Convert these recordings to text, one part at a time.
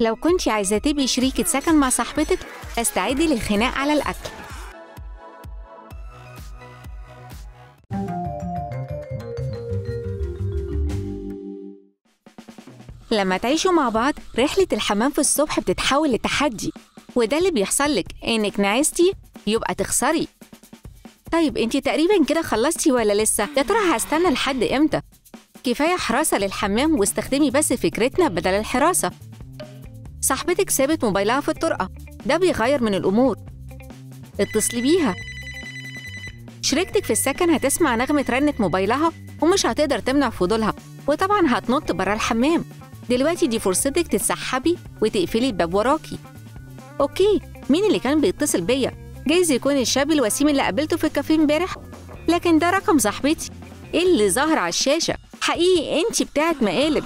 لو كنتي عايزة تبقي شريكة سكن مع صاحبتك استعدي للخناق على الأكل لما تعيشوا مع بعض رحلة الحمام في الصبح بتتحول لتحدي وده اللي بيحصل لك إنك نعستي يبقى تخسري طيب انتي تقريبا كده خلصتي ولا لسه؟ يا ترى هستنى لحد امتى؟ كفاية حراسة للحمام واستخدمي بس فكرتنا بدل الحراسة صاحبتك سابت موبايلها في الطرقة ده بيغير من الأمور اتصلي بيها شريكتك في السكن هتسمع نغمة رنة موبايلها ومش هتقدر تمنع فضولها وطبعا هتنط برا الحمام دلوقتي دي فرصتك تتسحبي وتقفلي الباب وراكي اوكي مين اللي كان بيتصل بيا جايز يكون الشاب الوسيم اللي قابلته في الكافيه امبارح لكن ده رقم صاحبتي ايه اللي ظاهر على الشاشة حقيقي انتي بتاعت مقالب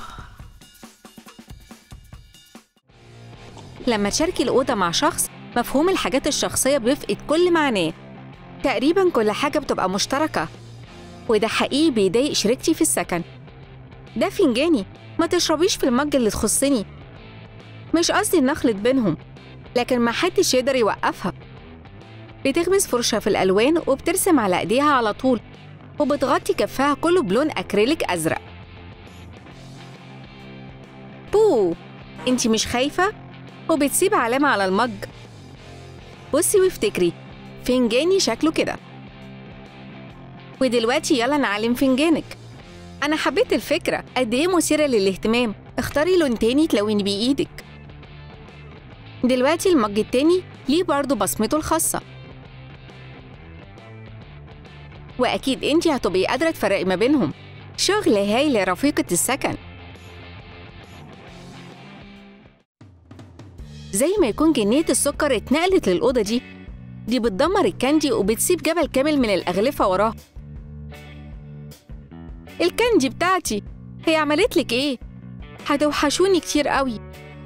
لما تشاركي الأوضة مع شخص مفهوم الحاجات الشخصية بيفقد كل معناه تقريبا كل حاجة بتبقى مشتركة وده حقيقي بيضايق شريكتي في السكن ده فنجاني ما تشربيش في المج اللي تخصني مش قصدي إن أخلط بينهم لكن ما حدش يقدر يوقفها بتغمس فرشة في الألوان وبترسم على إيديها على طول وبتغطي كفها كله بلون أكريليك أزرق بو انتي مش خايفة؟ وبتسيب علامة على المج بصي وافتكري فنجاني شكله كده ودلوقتي يلا نعلم فنجانك أنا حبيت الفكرة قد إيه مثيرة للاهتمام اختاري لون تاني تلوني بيه إيدك دلوقتي المج التاني ليه برضه بصمته الخاصة وأكيد أنتي هتبقي قادرة تفرقي ما بينهم شغل هايل يا رفيقة السكن زي ما يكون جنية السكر اتنقلت للأوضة دي دي بتدمر الكاندي وبتسيب جبل كامل من الأغلفة وراه الكاندي بتاعتي هي عملت لك ايه؟ هتوحشوني كتير قوي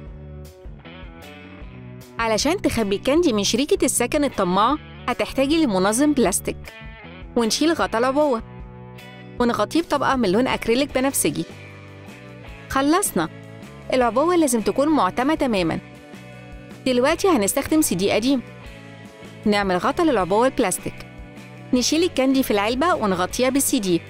علشان تخبي الكاندي من شريكة السكن الطماعة هتحتاجي لمنظم بلاستيك ونشيل غطا العبوة ونغطيه بطبقة من لون أكريليك بنفسجي خلصنا العبوة لازم تكون معتمة تماما دلوقتي هنستخدم سي دي قديم نعمل غطا للعبوة البلاستيك نشيل الكاندي في العلبة ونغطيها بالسي دي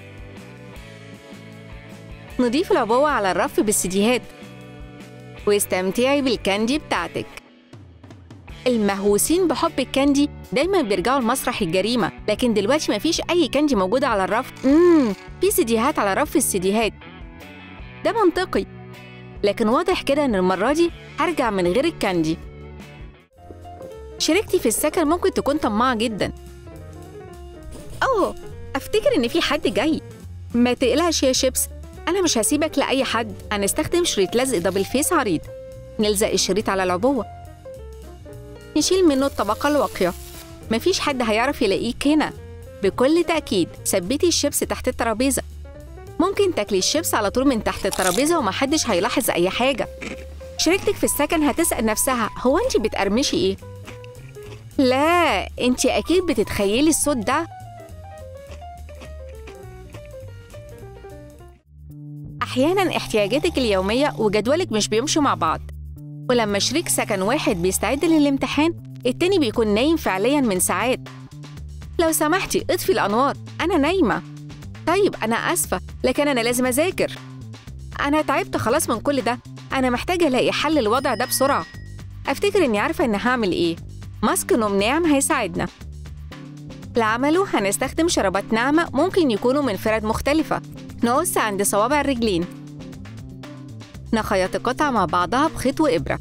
نضيف العبوة على الرف بالسيديهات واستمتعي بالكاندي بتاعتك المهووسين بحب الكاندي دايما بيرجعوا لمسرح الجريمة لكن دلوقتي مفيش أي كاندي موجودة على الرف امم في سيديهات على رف السيديهات ده منطقي لكن واضح كده إن المرة دي هرجع من غير الكاندي شريكتي في السكن ممكن تكون طماعة جدا أوه أفتكر إن في حد جاي ما تقلقش يا شيبس أنا مش هسيبك لأي حد هنستخدم شريط لزق دبل فيس عريض نلزق الشريط على العبوة نشيل منه الطبقة الواقية مفيش حد هيعرف يلاقيك هنا بكل تأكيد ثبتي الشيبس تحت الترابيزة ممكن تاكلي الشيبس على طول من تحت الترابيزة ومحدش هيلاحظ أي حاجة شريكتك في السكن هتسأل نفسها هو أنت بتقرمشي إيه؟ لا أنت أكيد بتتخيلي الصوت ده أحيانا احتياجاتك اليومية وجدولك مش بيمشوا مع بعض ولما شريك سكن واحد بيستعد للامتحان التاني بيكون نايم فعليا من ساعات لو سمحتي اطفي الأنوار أنا نايمة طيب أنا آسفة لكن أنا لازم أذاكر أنا تعبت خلاص من كل ده أنا محتاجة ألاقي حل الوضع ده بسرعة أفتكر إني عارفة إن هعمل إيه ماسك نوم ناعم هيساعدنا لعمله هنستخدم شرابات ناعمة ممكن يكونوا من فرد مختلفة نقص عند صوابع الرجلين نخيط القطع مع بعضها بخيط وإبرة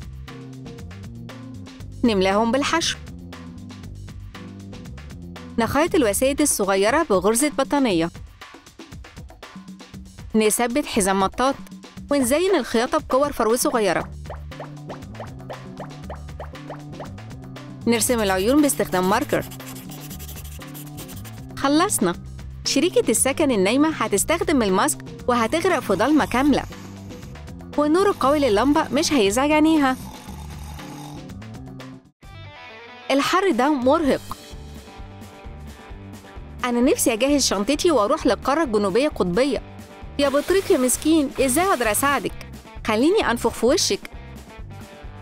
نملاهم بالحشو نخيط الوسائد الصغيرة بغرزة بطانية نثبت حزام مطاط ونزين الخياطة بكور فرو صغيرة نرسم العيون باستخدام ماركر خلصنا شريكة السكن النايمة هتستخدم الماسك وهتغرق في ضلمة كاملة والنور القوي لللمبة مش هيزعج عينيها الحر ده مرهق أنا نفسي أجهز شنطتي وأروح للقارة الجنوبية قطبية يا بطريق يا مسكين إزاي أقدر أساعدك؟ خليني أنفخ في وشك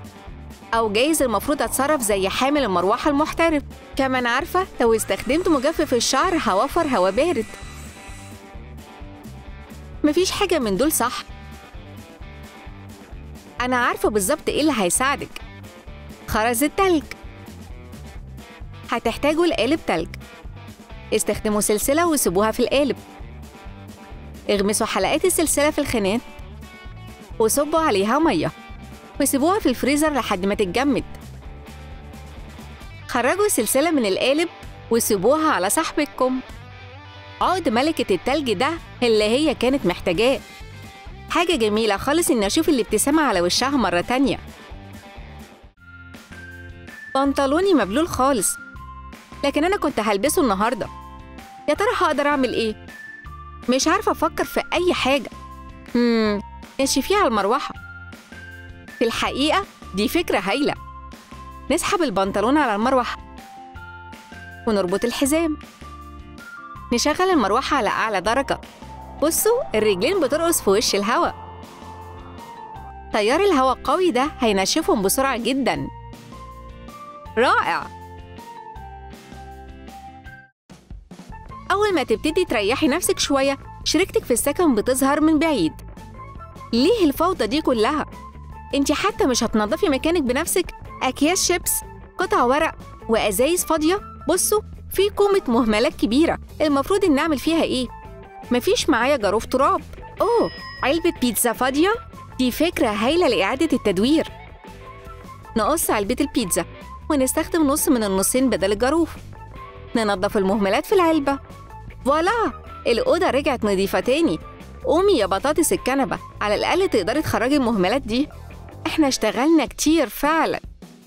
أو جايز المفروض أتصرف زي حامل المروحة المحترف كمان عارفة لو استخدمت مجفف الشعر هوفر هوا بارد مفيش حاجة من دول صح أنا عارفة بالظبط إيه اللي هيساعدك خرز التلج هتحتاجوا لقالب تلج استخدموا سلسلة وسيبوها في القالب اغمسوا حلقات السلسلة في الخانات وصبوا عليها مية وسيبوها في الفريزر لحد ما تتجمد خرجوا السلسلة من القالب وسيبوها على صاحبتكم عقد ملكة التلج ده اللي هي كانت محتاجاه حاجة جميلة خالص إني أشوف الابتسامة على وشها مرة تانية بنطلوني مبلول خالص لكن أنا كنت هلبسه النهاردة يا ترى هقدر أعمل إيه؟ مش عارفة أفكر في أي حاجة مم نشفيه على المروحة في الحقيقة دي فكرة هايلة نسحب البنطلون على المروحة ونربط الحزام نشغل المروحة على أعلى درجة بصوا الرجلين بترقص في وش الهواء تيار الهواء القوي ده هينشفهم بسرعة جدا رائع أول ما تبتدي تريحي نفسك شوية شريكتك في السكن بتظهر من بعيد ليه الفوضى دي كلها؟ انت حتى مش هتنظفي مكانك بنفسك أكياس شيبس قطع ورق وأزايز فاضية بصوا في كومة مهملات كبيرة المفروض إن نعمل فيها إيه؟ مفيش معايا جاروف تراب أوه علبة بيتزا فاضية دي فكرة هايلة لإعادة التدوير نقص علبة البيتزا ونستخدم نص من النصين بدل الجاروف ننظف المهملات في العلبة فوالا الأوضة رجعت نظيفة تاني قومي يا بطاطس الكنبة على الأقل تقدري تخرجي المهملات دي احنا اشتغلنا كتير فعلا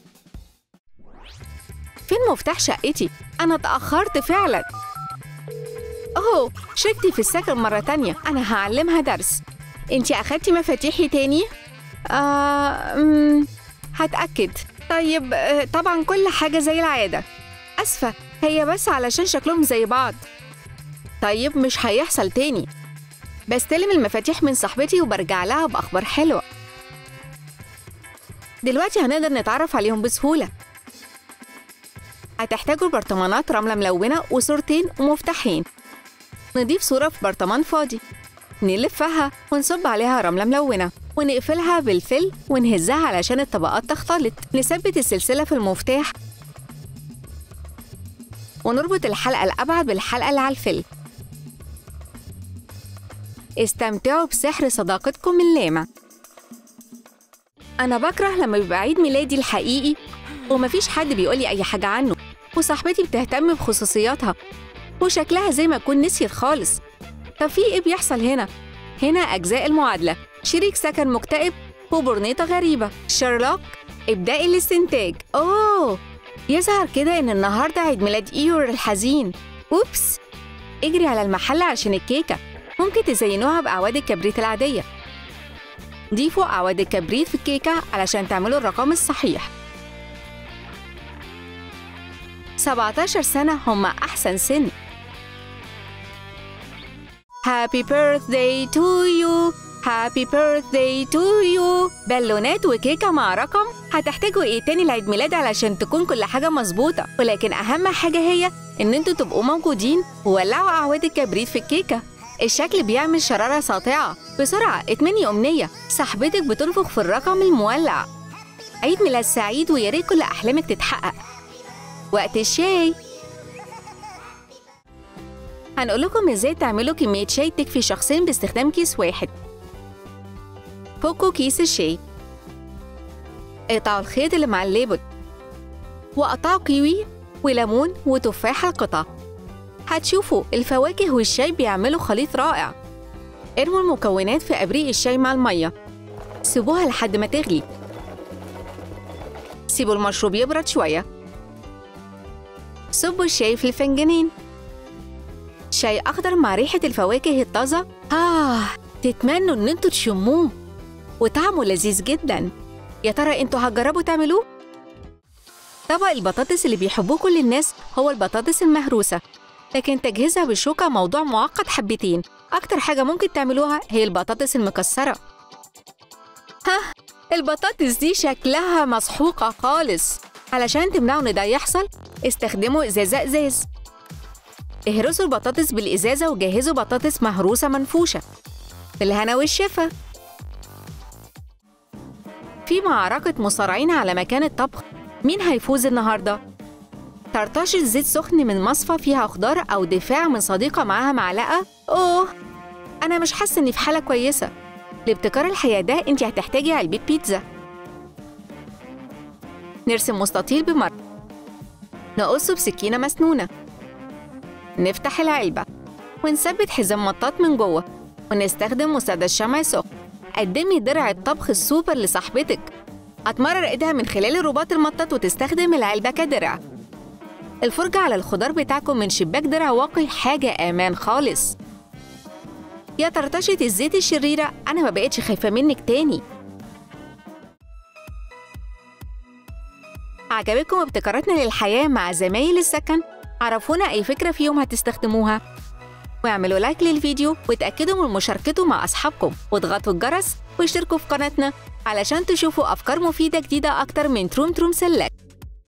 فين مفتاح شقتي؟ أنا اتأخرت فعلا أوه شركتي في السكن مرة تانية أنا هعلمها درس انتي أخدتي مفاتيحي تاني؟ آه مم، هتأكد طيب آه، طبعا كل حاجة زي العادة أسفة هي بس علشان شكلهم زي بعض طيب مش هيحصل تاني بستلم المفاتيح من صاحبتي وبرجع لها بأخبار حلوة دلوقتي هنقدر نتعرف عليهم بسهولة هتحتاجوا برطمانات رملة ملونة وصورتين ومفتاحين نضيف صورة في برطمان فاضي نلفها ونصب عليها رملة ملونة ونقفلها بالفل ونهزها علشان الطبقات تختلط نثبت السلسلة في المفتاح ونربط الحلقة الأبعد بالحلقة اللي على الفل استمتعوا بسحر صداقتكم اللامع أنا بكره لما بيبقى عيد ميلادي الحقيقي ومفيش حد بيقولي أي حاجة عنه وصاحبتي بتهتم بخصوصياتها وشكلها زي ما تكون نسيت خالص طب في إيه بيحصل هنا؟ هنا أجزاء المعادلة شريك سكن مكتئب وبرنيطة غريبة شارلوك ابدأي الاستنتاج أوه يظهر كده إن النهاردة عيد ميلاد إيور الحزين أوبس اجري على المحل عشان الكيكة ممكن تزينوها بأعواد الكبريت العادية ضيفوا أعواد الكبريت في الكيكة علشان تعملوا الرقم الصحيح 17 سنة هم أحسن سن Happy birthday to you Happy birthday to you بالونات وكيكة مع رقم هتحتاجوا ايه تاني لعيد ميلاد علشان تكون كل حاجة مظبوطة ولكن أهم حاجة هي إن انتوا تبقوا موجودين وولعوا أعواد الكبريت في الكيكة الشكل بيعمل شرارة ساطعة بسرعة اتمني أمنية صاحبتك بتنفخ في الرقم المولع عيد ميلاد سعيد ويا ريت كل أحلامك تتحقق وقت الشاي هنقول لكم ازاي تعملوا كمية شاي تكفي شخصين باستخدام كيس واحد فكوا كيس الشاي اقطعوا الخيط اللي مع الليبل وقطعوا كيوي وليمون وتفاح القطع هتشوفوا الفواكه والشاي بيعملوا خليط رائع ارموا المكونات في ابريق الشاي مع المية سيبوها لحد ما تغلي سيبوا المشروب يبرد شوية صبوا الشاي في الفنجانين شاي أخضر مع ريحة الفواكه الطازة آه تتمنوا إن انتوا تشموه وطعمه لذيذ جدا يا ترى انتوا هتجربوا تعملوه؟ طبق البطاطس اللي بيحبوه كل الناس هو البطاطس المهروسة لكن تجهيزها بالشوكة موضوع معقد حبتين أكتر حاجة ممكن تعملوها هي البطاطس المكسرة ها البطاطس دي شكلها مسحوقة خالص علشان تمنعوا إن ده يحصل استخدموا إزازة إزاز اهرسوا البطاطس بالإزازة وجهزوا بطاطس مهروسة منفوشة بالهنا والشفا في معركة مصارعين على مكان الطبخ مين هيفوز النهاردة؟ طرطشة زيت سخن من مصفى فيها خضار أو دفاع من صديقة معاها معلقة؟ أوه أنا مش حاسة إني في حالة كويسة لابتكار الحياة ده أنت هتحتاجي علبة بيتزا نرسم مستطيل بمرة نقصه بسكينة مسنونة نفتح العلبة ونثبت حزام مطاط من جوه ونستخدم مسدس شمع سخن قدمي درع الطبخ السوبر لصاحبتك هتمرر ايدها من خلال الرباط المطاط وتستخدم العلبة كدرع الفرجة على الخضار بتاعكم من شباك درع واقي حاجة أمان خالص يا طرطشة الزيت الشريرة أنا ما بقتش خايفة منك تاني عجبتكم ابتكاراتنا للحياة مع زمايل السكن؟ عرفونا أي فكرة فيهم هتستخدموها واعملوا لايك للفيديو وتأكدوا من مشاركته مع أصحابكم واضغطوا الجرس واشتركوا في قناتنا علشان تشوفوا أفكار مفيدة جديدة أكتر من تروم تروم سلك